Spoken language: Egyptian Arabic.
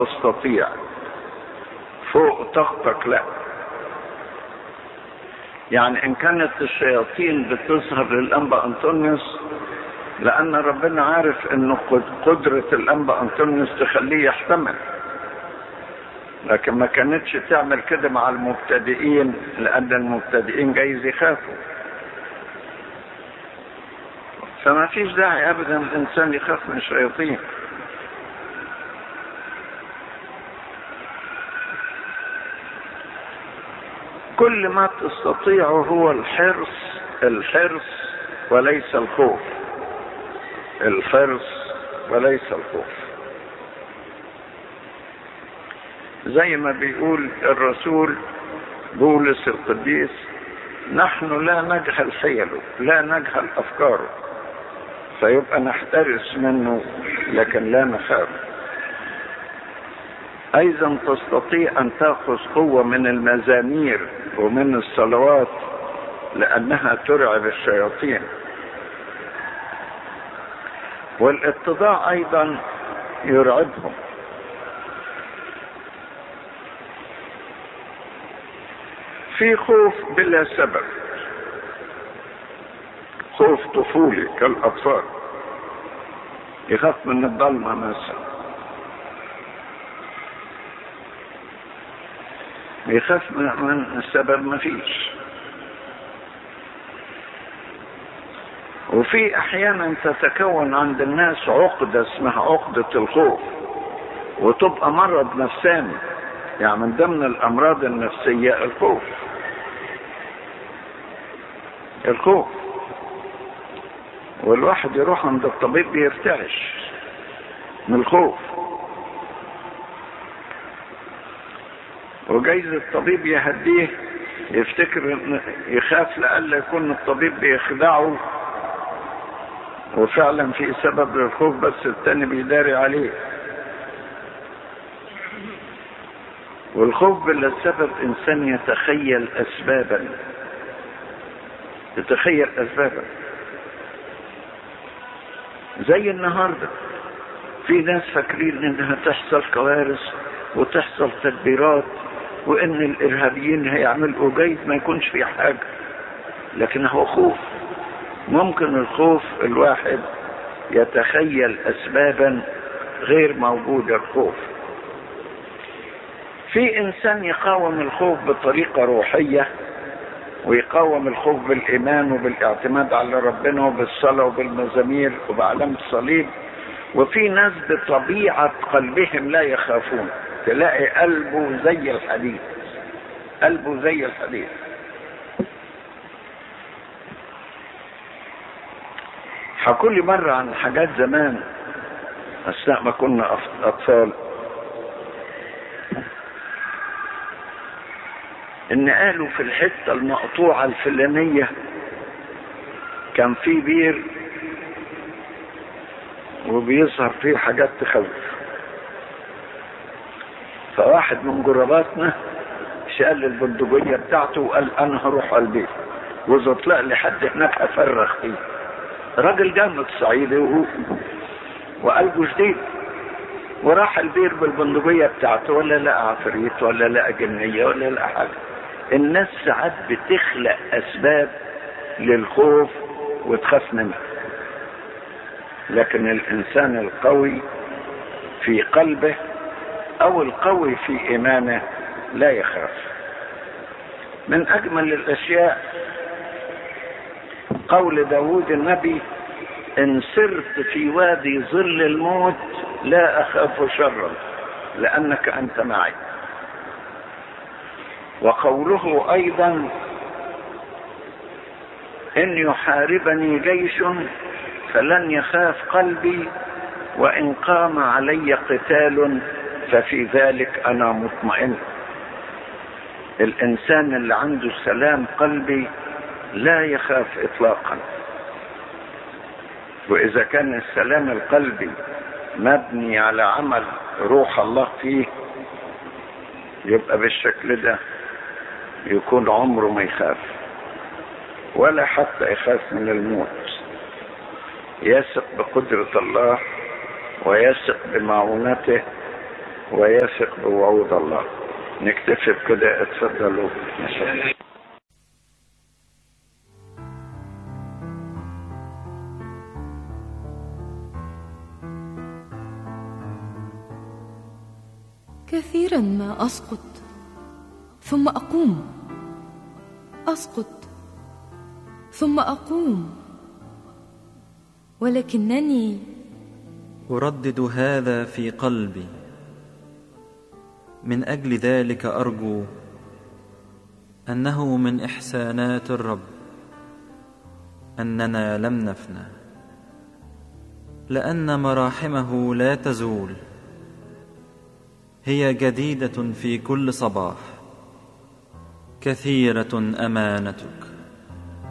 تستطيع فوق طاقتك لا يعني ان كانت الشياطين بتظهر للانبا انطونيوس لان ربنا عارف انه قدرة الانبا انطونيوس تخليه يحتمل لكن ما كانتش تعمل كده مع المبتدئين لان المبتدئين جايز يخافوا فما فيش داعي ابدا الانسان يخاف من الشياطين كل ما تستطيعه هو الحرص الحرص وليس الخوف الحرص وليس الخوف زي ما بيقول الرسول بولس القديس نحن لا نجهل حيله لا نجهل افكاره فيبقى نحترس منه لكن لا نخاف ايضا تستطيع ان تاخذ قوه من المزامير ومن الصلوات لانها ترعب الشياطين والاتضاع ايضا يرعبهم في خوف بلا سبب خوف طفولي كالاطفال يخاف من الضلمه مثلا يخاف من السبب ما فيش وفي احيانا تتكون عند الناس عقدة اسمها عقدة الخوف وتبقى مرض نفساني يعني من ضمن الامراض النفسية الخوف الخوف والواحد يروح عند الطبيب بيرتعش من الخوف وجايز الطبيب يهديه يفتكر ان يخاف لألا يكون الطبيب بيخدعه وفعلا في سبب للخوف بس التاني بيداري عليه والخوف بلا سبب انسان يتخيل اسبابا يتخيل اسبابا زي النهارده في ناس فاكرين انها تحصل كوارث وتحصل تدبيرات وان الارهابيين هيعملوا جيد ما يكونش في حاجه لكن هو خوف ممكن الخوف الواحد يتخيل اسبابا غير موجوده الخوف في انسان يقاوم الخوف بطريقه روحيه ويقاوم الخوف بالايمان وبالاعتماد على ربنا وبالصلاه وبالمزامير وبعلامه الصليب وفي ناس بطبيعه قلبهم لا يخافون تلاقي قلبه زي الحديد قلبه زي الحديد حكوا لي مرة عن حاجات زمان أثناء ما كنا أطفال إن قالوا في الحتة المقطوعة الفلانية كان في بير وبيظهر فيه حاجات تخوف فواحد من جرباتنا شال البندقية بتاعته وقال انا هروح على البيت واذا طلع لي حد هناك افرخ فيه راجل جامد صعيدي وهو وقلبه جديد وراح البير بالبندقية بتاعته ولا لقى عفريت ولا لقى جنية ولا لقى حاجة الناس ساعات بتخلق اسباب للخوف وتخاف منها لكن الانسان القوي في قلبه او القوي في ايمانه لا يخاف من اجمل الاشياء قول داود النبي ان سرت في وادي ظل الموت لا اخاف شرا لانك انت معي وقوله ايضا ان يحاربني جيش فلن يخاف قلبي وان قام علي قتال ففي ذلك انا مطمئن الانسان اللي عنده سلام قلبي لا يخاف اطلاقا واذا كان السلام القلبي مبني على عمل روح الله فيه يبقى بالشكل ده يكون عمره ما يخاف ولا حتى يخاف من الموت يثق بقدرة الله ويثق بمعونته ويثق بوعود الله نكتفي بكده اتفضلوا كثيرا ما اسقط ثم اقوم اسقط ثم اقوم ولكنني اردد هذا في قلبي من اجل ذلك ارجو انه من احسانات الرب اننا لم نفنى لان مراحمه لا تزول هي جديده في كل صباح كثيره امانتك